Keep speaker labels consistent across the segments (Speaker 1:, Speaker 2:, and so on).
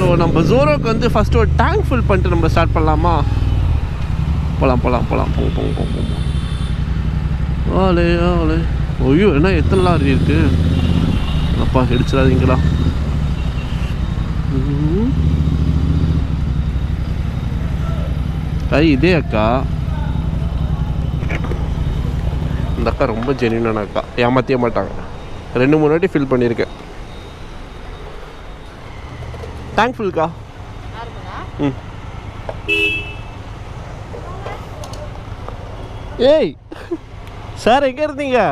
Speaker 1: நம்ம ஜோரோக்கு வந்து ஃபஸ்ட்டு ஒரு டேங்க் ஃபில் பண்ணிட்டு நம்ம ஸ்டார்ட் பண்ணலாமா போகலாம் போகலாம் போகலாம் போங்க போங்க போங்க போங்க ஆளே ஆளே ஐயோ என்ன எத்தனை லாரி இருக்கு அப்பா இடிச்சிடாதீங்களா ம். ஐ இதே அக்கா இந்த அக்கா ரொம்ப ஜென்யூனான அக்கா ஏமாற்றிய மாட்டாங்க ரெண்டு மூணு வாட்டி ஃபில் பண்ணியிருக்கேன் தேங்க்ஃபுல்க்கா ம் ஏய் சார் எங்கே இருந்தீங்க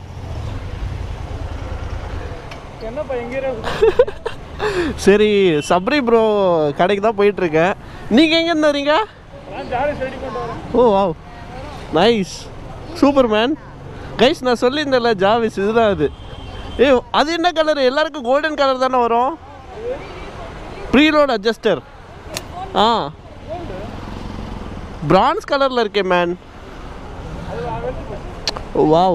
Speaker 2: என்னப்பா எங்கே
Speaker 1: சரி சப்ரி ப்ரோ கடைக்கு தான் போயிட்டுருக்கேன் நீங்கள் எங்கேருந்து வரீங்க
Speaker 2: நான் ஜாலி ரெடி கொண்டு வரேன்
Speaker 1: oh wow nice super man guys நான் சொல்லியிருந்தேன்ல ஜாவிஸ் இதுதான் அது ஏ அது என்ன கலர் எல்லாருக்கும் கோல்டன் கலர் தானே வரும் ப்ரீலோட் அட்ஜஸ்டர் ஆ பிரான்ஸ் கலரில் இருக்கே man oh wow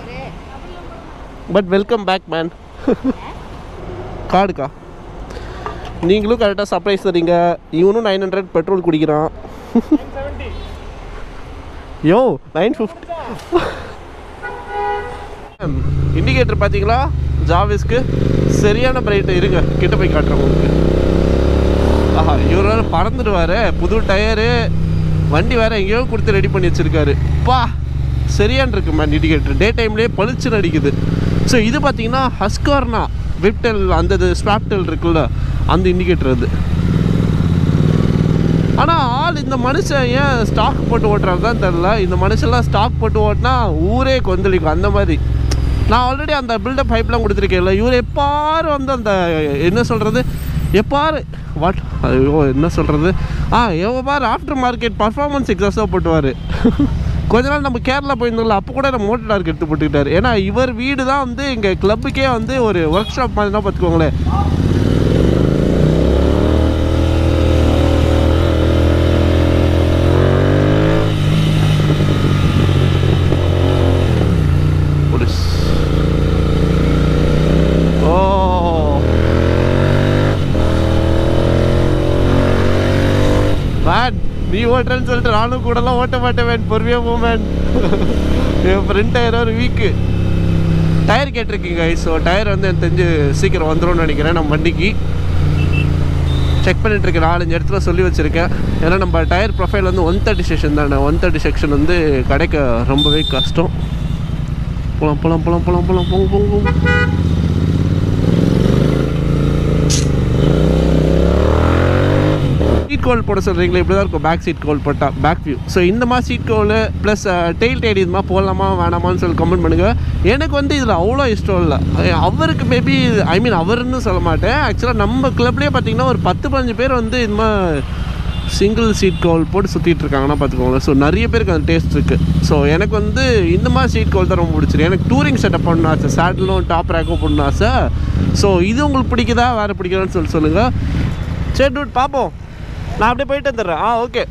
Speaker 1: but welcome back man கார்டுக்கா நீங்களும் கரெக்டாக சர்ப்ரைஸ் தரீங்க இவனும் நைன் ஹண்ட்ரட் பெட்ரோல் குடிக்கிறான்
Speaker 2: seventy
Speaker 1: yo nine fifty indicator பார்த்தீங்களா ஜாவிஸ்க்கு சரியான பிரைட்டு இருங்க கிட்ட போய் காட்டுறேன் உங்களுக்கு ஆஹா இவர் வேறு பறந்துடுவார் புது டயரு வண்டி வேறு எங்கேயோ கொடுத்து ரெடி பண்ணி வச்சுருக்காரு பா சரியான இருக்கு மேன் இண்டிகேட்டர் டே டைம்லேயே பளிச்சுன்னு அடிக்குது ஸோ இது பார்த்தீங்கன்னா ஹஸ்கார்னா விப்டெல் அந்த இது ஸ்வாப்டெல் இருக்குல்ல அந்த இண்டிகேட்டர் அது ஆனால் ஆள் இந்த மனுஷன் ஏன் ஸ்டாக் போட்டு ஓட்டுறாரு தான் தெரில இந்த மனுஷன்லாம் ஸ்டாக் போட்டு ஓட்டினா ஊரே கொந்தளிக்கும் அந்த மாதிரி நான் ஆல்ரெடி அந்த பில்டப் பைப்லாம் கொடுத்துருக்கேன்ல இவர் எப்பாரு வந்து அந்த என்ன சொல்கிறது எப்பாரு வாட் ஐயோ என்ன சொல்கிறது ஆ எவ்வாறு ஆஃப்டர் மார்க்கெட் பர்ஃபார்மன்ஸ் எக்ஸாஸாக போட்டுவார் கொஞ்ச நாள் நம்ம கேரளா போயிருந்தோம்ல அப்போ கூட நம்ம மோட்டர் டார்க் எடுத்து போட்டுக்கிட்டாரு ஏன்னா இவர் வீடு தான் வந்து எங்கள் கிளப்புக்கே வந்து ஒரு ஒர்க் ஷாப் மாதிரி தான் பார்த்துக்கோங்களேன் ஒரு ஸ்- ஓ மேன் நீ ஓட்டுறேன்னு சொல்லிட்டு நானும் கூடலாம் ஓட்ட மாட்டேன் மேன் பொறுமையாக போ மேன் என் ஃப்ரெண்ட் டயர் ஒரு வீக்கு டயர் கேட்டிருக்கீங்க ஸோ டயர் வந்து எனக்கு தெரிஞ்சு சீக்கிரம் வந்துரும்னு நினைக்கிறேன் நம்ம வண்டிக்கு செக் பண்ணிட்டு இருக்கேன் நாலஞ்சு இடத்துல சொல்லி வச்சுருக்கேன் ஏன்னா நம்ம டயர் ப்ரொஃபைல் வந்து ஒன் தேர்ட்டி செக்ஷன் தானே ஒன் தேர்ட்டி செக்ஷன் வந்து கிடைக்க ரொம்பவே கஷ்டம் போலாம் போலாம் போலாம் போலாம் போலாம் போங்க போங்க போங்க சீட் கோல் போட சொல்கிறீங்களே இப்படி தான் இருக்கும் பேக் சீட் கோல் போட்டால் பேக் வியூ ஸோ இந்த மாதிரி seat cowl plus tail tidy இது மாதிரி போடலாமா வேணாமான்னு சொல்லி கமெண்ட் பண்ணுங்கள் எனக்கு வந்து இதில் அவ்வளோ இஷ்டம் இல்லை அவருக்கு மேபி ஐ மீன் அவருன்னு சொல்ல மாட்டேன் ஆக்சுவலாக நம்ம கிளப்லேயே பார்த்தீங்கன்னா ஒரு பத்து பதினஞ்சு பேர் வந்து இது மாதிரி சிங்கிள் சீட் கோல் போட்டு சுற்றிட்டு இருக்காங்கன்னா பார்த்துக்கோங்களேன் ஸோ நிறைய பேருக்கு அந்த டேஸ்ட் இருக்குது ஸோ எனக்கு வந்து இந்த மாதிரி சீட் கோல் தான் ரொம்ப பிடிச்சிருக்கு எனக்கு டூரிங் செட்டப் பண்ணணும் ஆசை சேடலும் டாப் ரேக்கும் பண்ணணும் ஆசை ஸோ இது உங்களுக்கு பிடிக்குதா வேறு பிடிக்குதான்னு சொல்லி சொல்லுங்கள் சரி டூட் பார்ப்போம் நான் அப்படியே போயிட்டு வந்துடுறேன் ஆ ஓகே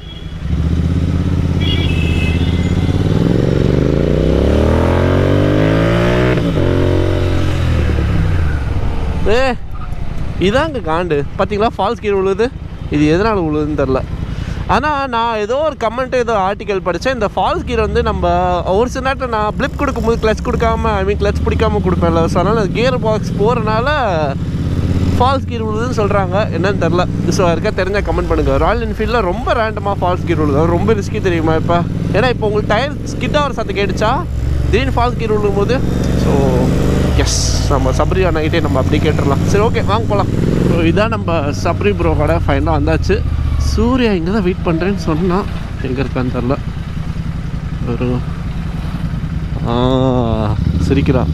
Speaker 1: ஏ இதாங்க காண்டு பார்த்தீங்களா ஃபால்ஸ் கீர் விழுது இது எதனால் விழுதுன்னு தெரில ஆனால் நான் ஏதோ ஒரு கமெண்ட் ஏதோ ஆர்டிக்கல் படித்தேன் இந்த ஃபால்ஸ் கீர் வந்து நம்ம ஒரு சில நேரத்தில் நான் பிளிப் கொடுக்கும்போது கிளச் கொடுக்காம ஐ மீன் கிளச் பிடிக்காம கொடுப்பேன்ல ஸோ அதனால் கியர் பாக்ஸ் போகிறனால ஃபால்ஸ் கீர் விழுதுன்னு சொல்கிறாங்க என்னன்னு தெரில ஸோ யாருக்கா தெரிஞ்சால் கமெண்ட் பண்ணுங்கள் ராயல் என்ஃபீல்டில் ரொம்ப ரேண்டமாக ஃபால்ஸ் கீர் விழுது அது ரொம்ப ரிஸ்கி தெரியுமா இப்போ ஏன்னா இப்போ உங்களுக்கு டயர் ஸ்கிட்டாக ஒரு சத்தம் கேட்டுச்சா திடீர்னு ஃபால்ஸ் கீர் விழும்போது ஸோ எஸ் நம்ம சப்ரி அண்ணகிட்டே நம்ம அப்படியே கேட்டுடலாம் சரி ஓகே வாங்க போகலாம் ஸோ இதான் நம்ம சப்ரி ப்ரோ கடை ஃபைனலாக வந்தாச்சு சூர்யா இங்கே தான் வெயிட் பண்ணுறேன்னு சொன்னான் எங்கே இருக்கான்னு தெரில ஒரு ஆ சிரிக்கிறான்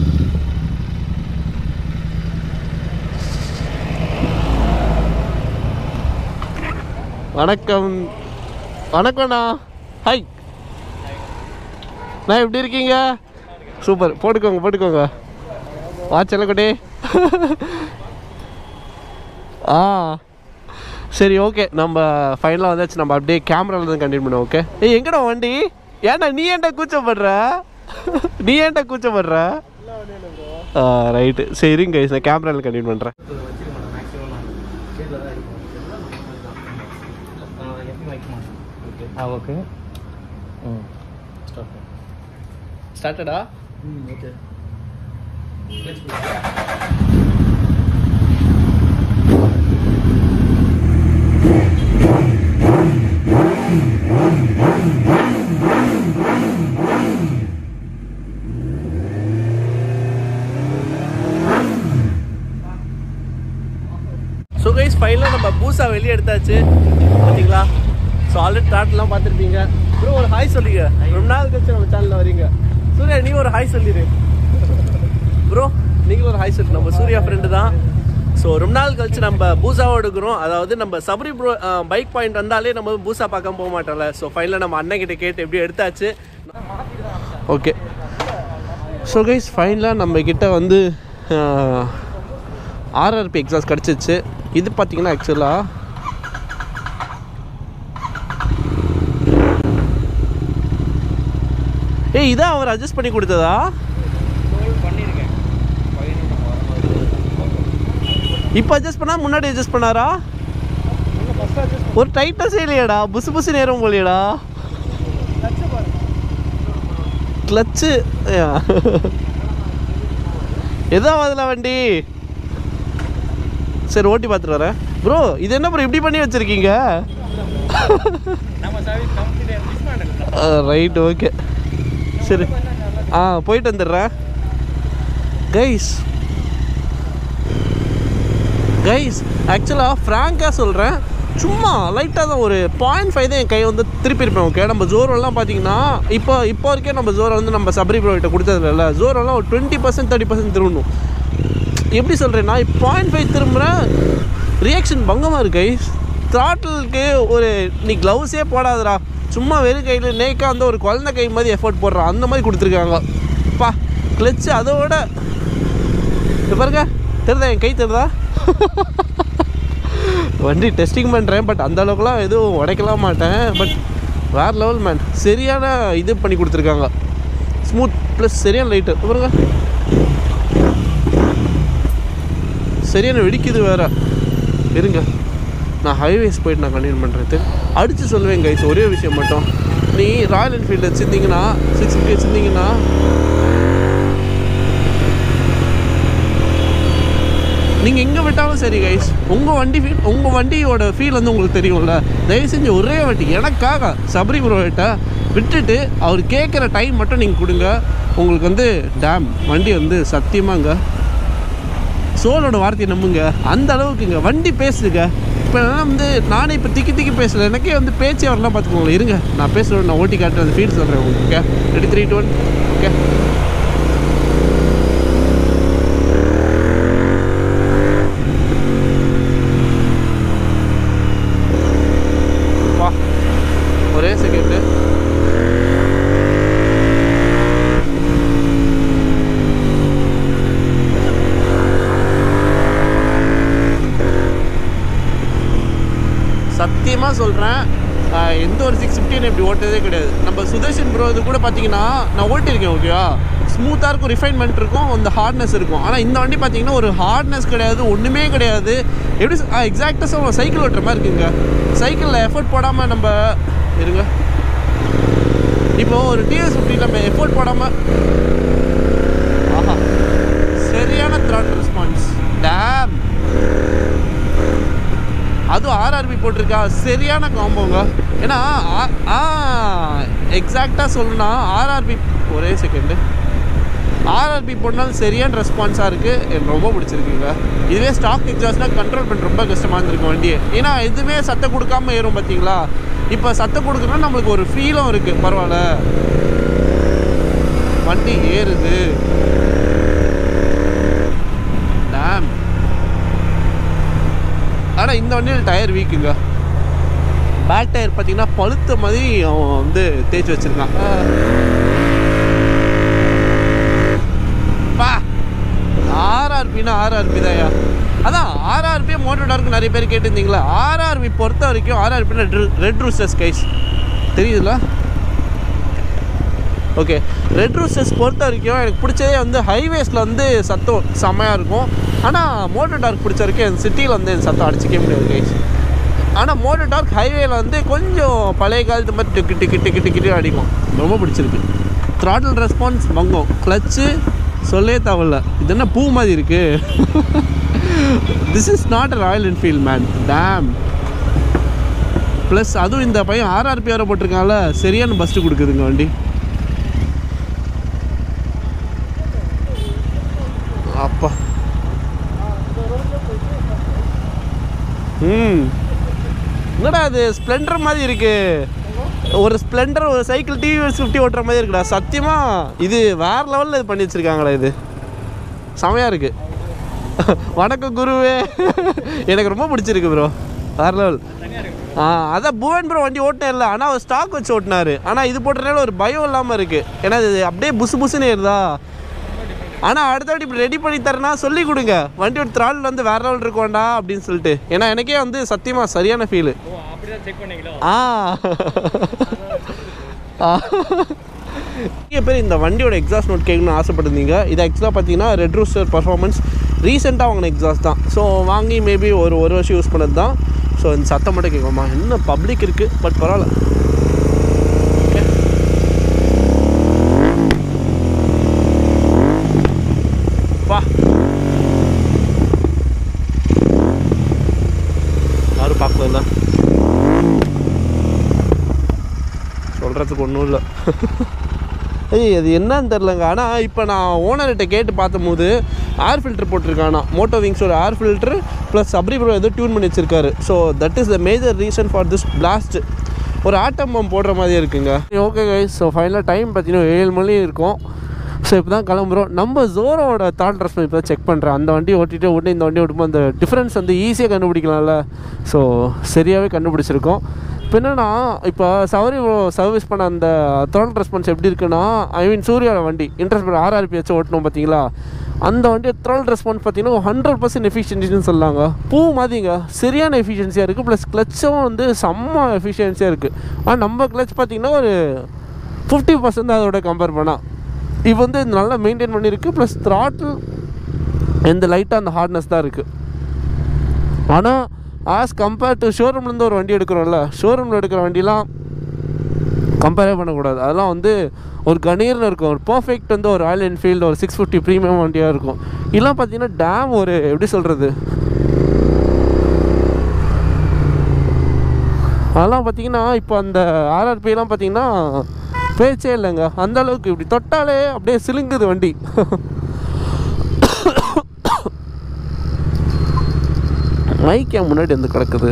Speaker 1: வணக்கம் வணக்கம்ண்ணா ஹாய் நான் எப்படி இருக்கீங்க சூப்பர் போட்டுக்கோங்க போட்டுக்கோங்க வாட்ச் எல்லாம் கொண்டே ஆ சரி ஓகே நம்ம ஃபைனலாக வந்தாச்சு நம்ம அப்படியே கேமராவில் தான் கண்டினியூ பண்ணுவோம் ஓகே ஏய் எங்கடா வண்டி ஏன்டா நீ ஏன்டா கூச்சப்படுற நீ ஏன்டா கூச்சப்படுற ஆ ரைட்டு சரி இருங்க நான் கேமராவில் கண்டினியூ பண்ணுறேன் ஆ ஓகே ம் ஸ்டார்டடா
Speaker 2: ஓகே
Speaker 1: ஸோ கைஸ் ஃபைனலாக நம்ம பூசா வெளியே எடுத்தாச்சு பார்த்தீங்களா ஸோ ஆல்ரெடி டாட்லாம் பார்த்துருப்பீங்க ப்ரோ ஒரு ஹாய் சொல்லிங்க ரொம்ப நாள் கழிச்சு நம்ம சேனலில் வரீங்க சூர்யா நீ ஒரு ஹாய் சொல்லிடு ப்ரோ நீங்கள் ஒரு ஹாய் சொல்லு நம்ம சூர்யா ஃப்ரெண்டு தான் ஸோ ரொம்ப நாள் கழிச்சு நம்ம பூசாவை எடுக்கிறோம் அதாவது நம்ம சபரி ப்ரோ பைக் பாயிண்ட் வந்தாலே நம்ம பூசா பார்க்க போக மாட்டோம்ல ஸோ ஃபைனலாக நம்ம அண்ணன் கிட்ட கேட்டு எப்படி எடுத்தாச்சு ஓகே ஸோ கைஸ் ஃபைனலாக நம்ம கிட்ட வந்து ஆர்ஆர்பி எக்ஸாஸ் கிடச்சிச்சு இது பார்த்தீங்கன்னா ஆக்சுவலாக ஏய் இதான் அவர் அட்ஜஸ்ட் பண்ணி கொடுத்ததா
Speaker 2: பண்ணியிருக்கேன்
Speaker 1: இப்போ அட்ஜஸ்ட் பண்ணா முன்னாடி அட்ஜஸ்ட் பண்ணாரா
Speaker 2: ஃபஸ்ட் அட்ஜஸ்ட்
Speaker 1: ஒரு டைட்டாக இல்லையாடா புசு புசு நேரம் போலியடா
Speaker 2: லட்சம் பாரு
Speaker 1: கிளச்சு எதோ அதில் வண்டி சரி ஓட்டி பார்த்துட்டு வரேன் ப்ரோ இது என்ன ப்ரோ இப்படி பண்ணி வச்சுருக்கீங்க
Speaker 2: நம்ம service company discount
Speaker 1: right okay சரி ஆ போயிட்டு வந்துடுறேன் கைஸ் கைஸ் ஆக்சுவலாக ஃப்ராங்காக சொல்கிறேன் சும்மா லைட்டாக தான் ஒரு பாயிண்ட் ஃபைவ் தான் என் கை வந்து திருப்பி இருப்பேன் ஓகே நம்ம ஜோரோலாம் பார்த்தீங்கன்னா இப்போ இப்போ வரைக்கும் நம்ம ஜோரோ வந்து நம்ம சபரி ப்ரோகிட்ட கொடுத்ததில்ல ஜோரோலாம் ஒரு டுவெண்ட்டி பர்சன்ட் தேர்ட்டி பர்சன்ட் திரும்பணும் எப்படி சொல்கிறேன்னா இப்போ பாயிண்ட் ஃபைவ் திரும்புகிறேன் ரியாக்ஷன் பங்கமாக இருக்கு கைஸ் த்ராட்டிலுக்கு ஒரு நீ க்ளவுஸே போடாதடா சும்மா வெறும் கையில் நேக்காக வந்து ஒரு குழந்தை கை மாதிரி எஃபோர்ட் போடுறான் அந்த மாதிரி கொடுத்துருக்காங்க பா கிளச்சு அதோட இது பாருங்க தெரியுதா என் கை தெரியுதா வண்டி டெஸ்டிங் பண்ணுறேன் பட் அந்த அளவுக்குலாம் எதுவும் உடைக்கலாம் மாட்டேன் பட் வேறு லெவல் மேன் சரியான இது பண்ணி கொடுத்துருக்காங்க ஸ்மூத் ப்ளஸ் சரியான லைட்டு பாருங்க சரியான வெடிக்குது வேற இருங்க நான் ஹைவேஸ் போயிட்டு நான் கண்டினியூ பண்ணுறது அடித்து சொல்லுவேன் கைஸ் ஒரே விஷயம் மட்டும் நீ ராயல் என்ஃபீல்டு வச்சுருந்தீங்கன்னா சிக்ஸ் ஃபிஃப்டி வச்சுருந்தீங்கன்னா நீங்கள் எங்கே விட்டாலும் சரி கைஸ் உங்கள் வண்டி ஃபீல் உங்கள் வண்டியோட ஃபீல் வந்து உங்களுக்கு தெரியும்ல தயவு செஞ்சு ஒரே வாட்டி எனக்காக சபரி ப்ரோகிட்ட விட்டுட்டு அவர் கேட்குற டைம் மட்டும் நீங்கள் கொடுங்க உங்களுக்கு வந்து டேம் வண்டி வந்து சத்தியமாங்க சோலோட வார்த்தையை நம்புங்க அந்த அளவுக்குங்க வண்டி பேசுங்க இப்போ நான் வந்து நானே இப்போ திக்கி திக்கி பேசல எனக்கே வந்து பேச்சே வரலாம் பார்த்துக்கோங்களேன் இருங்க நான் பேசுகிறேன் நான் ஓட்டி காட்டுறேன் அந்த ஃபீல் சொல்கிறேன் உங்களுக்கு okay ready three two one okay வா ஒரே செகண்டு சத்தியமாக சொல்கிறேன் எந்த ஒரு சிக்ஸ் ஃபிஃப்டின்னு இப்படி ஓட்டதே கிடையாது நம்ம சுதர்ஷன் ப்ரோ இது கூட பார்த்தீங்கன்னா நான் ஓட்டியிருக்கேன் ஓகேவா ஸ்மூத்தாக இருக்கும் ரிஃபைன்மெண்ட் இருக்கும் அந்த ஹார்ட்னஸ் இருக்கும் ஆனால் இந்த வண்டி பார்த்தீங்கன்னா ஒரு ஹார்ட்னஸ் கிடையாது ஒன்றுமே கிடையாது எப்படி எக்ஸாக்டாக சொல்ல சைக்கிள் ஓட்டுற மாதிரி இருக்குங்க சைக்கிளில் எஃபர்ட் போடாமல் நம்ம இருங்க இப்போ ஒரு டிஎஸ் ஃபிஃப்டி நம்ம எஃபோர்ட் போடாமல் ஆஹா சரியான த்ராட் ரெஸ்பான்ஸ் டேம் அதுவும் ஆர்ஆர்பி போட்டிருக்கா சரியான காம்போங்க ஏன்னா எக்ஸாக்டாக சொல்லணும்னா ஆர்ஆர்பி ஒரே செகண்டு ஆர்ஆர்பி போட்டாலும் சரியான ரெஸ்பான்ஸாக இருக்குது எனக்கு ரொம்ப பிடிச்சிருக்குங்க இதுவே ஸ்டாக் எக்ஸாஸ்ட்னால் கண்ட்ரோல் பண்ண ரொம்ப கஷ்டமாக இருந்திருக்கும் வண்டியை ஏன்னா எதுவுமே சத்தம் கொடுக்காம ஏறும் பார்த்தீங்களா இப்போ சத்தம் கொடுக்கணும்னா நம்மளுக்கு ஒரு ஃபீலும் இருக்குது பரவாயில்ல வண்டி ஏறுது டேம் ஆனால் இந்த வண்டியில் டயர் வீக்குங்க பேக் டயர் பார்த்தீங்கன்னா பழுத்த மாதிரி அவன் வந்து தேய்ச்சி வச்சிருக்கான் பா ஆர்ஆர்பின்னா ஆர்ஆர்பி தான்யா அதான் ஆர்ஆர்பி மோட்டர் டார்க்கு நிறைய பேர் கேட்டிருந்தீங்களா ஆர்ஆர்பி பொறுத்த வரைக்கும் ஆர்ஆர்பின்னா ரெட் ரூசஸ் கைஸ் தெரியுதுல்ல ஓகே ரெட் ரூசஸ் பொறுத்த வரைக்கும் எனக்கு பிடிச்சதே வந்து ஹைவேஸில் வந்து சத்தம் செம்மையாக இருக்கும் ஆனால் மோட்டர் டார்க் பிடிச்ச வரைக்கும் என் சிட்டியில் வந்து என் சத்தம் அடிச்சிக்கவே முடியாது கைஸ் ஆனால் மோட்டர் டார்க் ஹைவேல வந்து கொஞ்சம் பழைய காலத்து மாதிரி டிக்கு டிக்கு டிக்கு டிக்கிட்டு அடிக்கும் ரொம்ப பிடிச்சிருக்கு த்ராட்டில் ரெஸ்பான்ஸ் மங்கும் கிளச்சு சொல்லவே தேவையில்ல இது என்ன பூ மாதிரி இருக்கு this is not Royal Enfield man damn plus அதுவும் இந்த பையன் ஆர்ஆர்பி வர போட்டிருக்கான்ல சரியான பஸ்ட்டு கொடுக்குதுங்க வண்டி அப்பா ம் என்னடா அது ஸ்ப்ளெண்டர் மாதிரி இருக்கு ஒரு ஸ்ப்ளெண்டர் ஒரு சைக்கிள் டிவிஎஸ் ஃபிஃப்டி ஓட்டுற மாதிரி இருக்குடா சத்தியமா இது வேற லெவலில் இது பண்ணி வச்சிருக்காங்களா இது செமையா இருக்கு வணக்கம் குருவே எனக்கு ரொம்ப பிடிச்சிருக்கு ப்ரோ வேற லெவல் ஆ அதான் புவன் ப்ரோ வண்டி ஓட்டினே இல்லை ஆனால் அவர் ஸ்டாக் வச்சு ஓட்டினாரு ஆனால் இது போட்டனால ஒரு பயம் இல்லாமல் இருக்குது ஏன்னா இது அப்படியே புசு புசுன்னு ஏறுதா ஆனால் அடுத்த வாட்டி இப்படி ரெடி பண்ணி தரேன்னா சொல்லி கொடுங்க வண்டியோட த்ரால் வந்து வேற லெவல் இருக்கும்டா அப்படின்னு சொல்லிட்டு ஏன்னா எனக்கே வந்து சத்தியமாக சரியான ஃபீலு
Speaker 2: ஓ அப்படிதான் செக் பண்ணீங்களோ
Speaker 1: ஆ ஆ. நிறைய பேர் இந்த வண்டியோட எக்ஸாஸ்ட் நோட் கேட்கணும்னு ஆசைப்பட்டிருந்தீங்க இது ஆக்சுவலாக பார்த்தீங்கன்னா ரெட் ரூஸ்டர் பர்ஃபார்மன்ஸ் ரீசெண்டாக வாங்கின எக்ஸாஸ்ட் தான் ஸோ வாங்கி மேபி ஒரு ஒரு வருஷம் யூஸ் பண்ணது தான் ஸோ இந்த சத்தம் மட்டும் கேட்குமா என்ன பப்ளிக் இருக்குது பட் பரவாயில்ல Okay. வா யாரும் பார்க்கல சொல்கிறதுக்கு ஒன்றும் இல்லை ஏய் அது என்னன்னு தெரிலங்க ஆனால் இப்போ நான் ஓனர்கிட்ட கேட்டு பார்த்தபோது ஏர் ஃபில்டர் போட்டிருக்கானா மோட்டோ விங்ஸோட ஏர் ஃபில்டர் ப்ளஸ் சப்ரி ப்ரோ ஏதோ டியூன் பண்ணி வச்சிருக்காரு so that is the major reason for this blast ஒரு ஆட்டம் பம்ப் போடுற மாதிரி இருக்குங்க ஓகே கைஸ் ஸோ ஃபைனலாக டைம் பார்த்தீங்கன்னா ஏழு மணி இருக்கும் ஸோ இப்போ தான் கிளம்புறோம் நம்ம ஜோரோட தாட் ட்ரெஸ் இப்போ செக் பண்ணுறேன் அந்த வண்டி ஓட்டிட்டு உடனே இந்த வண்டி ஓட்டும்போது அந்த டிஃப்ரென்ஸ் வந்து ஈஸியாக கண்டுபிடிக்கலாம்ல ஸோ சரியாகவே கண்டுபிடிச்சிருக்கோம் இப்போ என்னன்னா இப்போ சவரி சர்வீஸ் பண்ண அந்த த்ரோல் ரெஸ்பான்ஸ் எப்படி இருக்குன்னா ஐ மீன் சூர்யாவோட வண்டி இன்ட்ரெஸ்ட் பண்ண ஆர்ஆர்பி வச்சு ஓட்டணும் பார்த்தீங்களா அந்த வண்டி த்ரோல் ரெஸ்பான்ஸ் பார்த்தீங்கன்னா ஹண்ட்ரட் பர்சன்ட் எஃபிஷியன்சின்னு சொல்லாங்க பூ மாதிரிங்க சரியான எஃபிஷியன்சியாக இருக்குது ப்ளஸ் கிளச்சும் வந்து செம்ம எஃபிஷியன்சியாக இருக்குது ஆனால் நம்ம கிளச் பார்த்தீங்கன்னா ஒரு ஃபிஃப்டி பர்சன்ட் தான் அதோட கம்பேர் பண்ணால் இப்போ வந்து இது நல்லா மெயின்டைன் பண்ணியிருக்கு ப்ளஸ் த்ராட்டில் எந்த லைட்டாக அந்த ஹார்ட்னஸ் தான் இருக்குது ஆனால் ஆஸ் கம்பேர் டு ஷோரூம்லேருந்து ஒரு வண்டி எடுக்கிறோம்ல ஷோரூமில் எடுக்கிற வண்டிலாம் கம்பேரே பண்ணக்கூடாது அதெல்லாம் வந்து ஒரு கணீர்னு இருக்கும் ஒரு பர்ஃபெக்ட் வந்து ஒரு ராயல் என்ஃபீல்டு ஒரு சிக்ஸ் ஃபிஃப்டி ப்ரீமியம் வண்டியாக இருக்கும் இதெல்லாம் பார்த்தீங்கன்னா டேம் ஒரு எப்படி சொல்கிறது அதெல்லாம் பார்த்தீங்கன்னா இப்போ அந்த ஆர்ஆர்பிலாம் பார்த்தீங்கன்னா பேச்சே இல்லைங்க அந்த அளவுக்கு இப்படி தொட்டாலே அப்படியே சிலுங்குது வண்டி மைக் ஏன் முன்னாடி வந்து கிடக்குது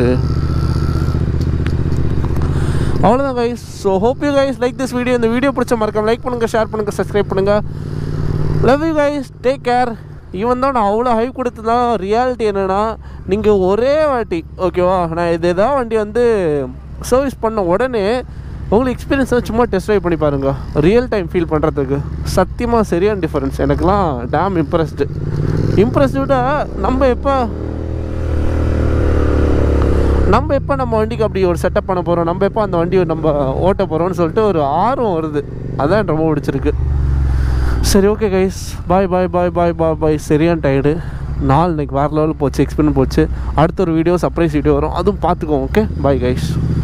Speaker 1: அவ்வளோதான் guys so hope you guys like this video இந்த வீடியோ பிடிச்ச மறக்காம லைக் பண்ணுங்கள் ஷேர் பண்ணுங்கள் சப்ஸ்கிரைப் பண்ணுங்கள் love you guys take care even தான் நான் அவ்வளோ ஹைப் கொடுத்து தான் ரியாலிட்டி என்னென்னா நீங்கள் ஒரே வாட்டி ஓகேவா நான் இது எதாவது வண்டி வந்து சர்வீஸ் பண்ண உடனே உங்களுக்கு எக்ஸ்பீரியன்ஸை சும்மா டெஸ்ட் ட்ரைவ் பண்ணி பாருங்கள் ரியல் டைம் ஃபீல் பண்ணுறதுக்கு சத்தியமாக சரியான டிஃபரன்ஸ் எனக்குலாம் டேம் இம்ப்ரெஸ்டு இம்ப்ரெஸ்டு விட நம்ம எப்போ நம்ம எப்போ நம்ம வண்டிக்கு அப்படி ஒரு செட்டப் பண்ண போகிறோம் நம்ம எப்போ அந்த வண்டியை நம்ம ஓட்ட போகிறோம்னு சொல்லிட்டு ஒரு ஆர்வம் வருது அதான் எனக்கு ரொம்ப பிடிச்சிருக்கு சரி ஓகே கைஸ் பாய் பாய் பாய் பாய் பாய் பாய் சரியான டயர்டு நாள் இன்னைக்கு வேறு லெவலில் போச்சு எக்ஸ்பீரியன்ஸ் போச்சு அடுத்த ஒரு வீடியோ சர்ப்ரைஸ் வீடியோ வரும் அதுவும் பார்த்துக்கோங்க ஓகே பாய் கைஸ்